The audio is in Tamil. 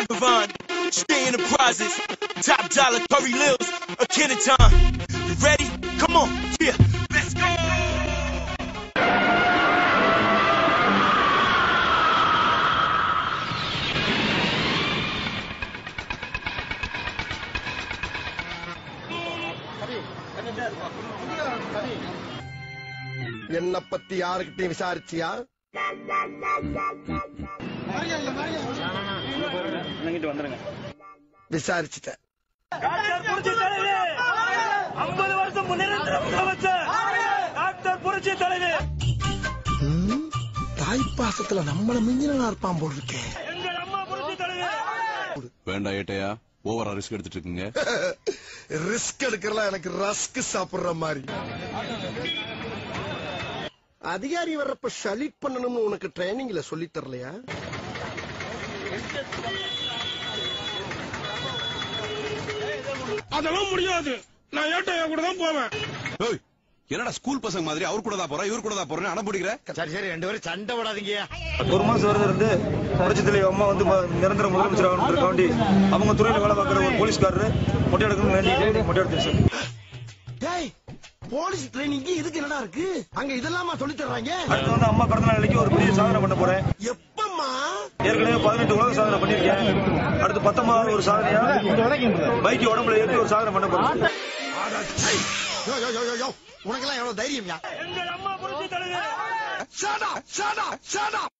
Vaughn, stay in the prizes. Top dollar Curry Lils, a Kenneton. You ready? Come on, yeah, let's go. என்ன பத்தி யாருக்கிட்டையும் விசாரிச்சியா விசாரிச்சுட்டேன் டாக்டர் புரட்சி தலைவி ஐம்பது வருஷம் நிரந்தர முதலமைச்சர் டாக்டர் புரட்சி தலைவி ம், தாய்ப்பாசத்துல நம்மள மிஞ்சினா இருப்பான் போல் இருக்கே எங்கள் அம்மா புரட்சி தலைவி வேண்டாம் ஏட்டையா ஓவரா ரிஸ்க் எடுத்துட்டு இருக்கீங்க ரிஸ்க் எடுக்கிறலாம் எனக்கு ரஸ்க் சாப்பிடுற மாதிரி அதிகாரி வர்றப்ப ஷலிட் பண்ணணும்னு உனக்கு ட்ரைனிங்ல சொல்லி தரலையா அதெல்லாம் முடியாது நான் ஏட்டையா கூட தான் போவேன் ஏய், என்னடா ஸ்கூல் பசங்க மாதிரி அவர் கூட தான் போறேன் இவர் கூட தான் போறேன் அடம் பிடிக்கிற சரி சரி ரெண்டு பேரும் சண்டை விடாதீங்க ஒரு மாசம் வரது இருந்து புரட்சி தலைவி அம்மா வந்து ம- நிரந்தர முதலமைச்சர் ஆகணுன்றதுக்காண்டி அவங்க துறையில வேலை பார்க்குற ஒரு போலீஸ்காரரு மொட்டை எடுக்கணும்னு வேண்டிட்டு மொட்டை எடுத்து சார் டேய் போலீஸ் ட்ரைனிங் இதுக்கு என்னடா இருக்கு அங்க இதெல்லாமா சொல்லி தர்றாங்க அடுத்து வந்து அம்மா பிறந்த நாளைக்கு ஒரு பெரிய சாதனை பண்ண போறேன் எப்பம்மா ஏற்கனவே பதினெட்டு உலக சாதனை பண்ணிருக்கேன் அடுத்து பத்தொன்பதாவது ஒரு சாதனையா பைக் உடம்புல ஏற்றி ஒரு சாதனை பண்ண போறேன் யோ யோ யோ யோ, யோ உனக்கெல்லாம் எவ்வளவு தைரியம் எங்கள் அம்மா புரட்சி தலைவி ஷாடா ஷாடா ஷாடா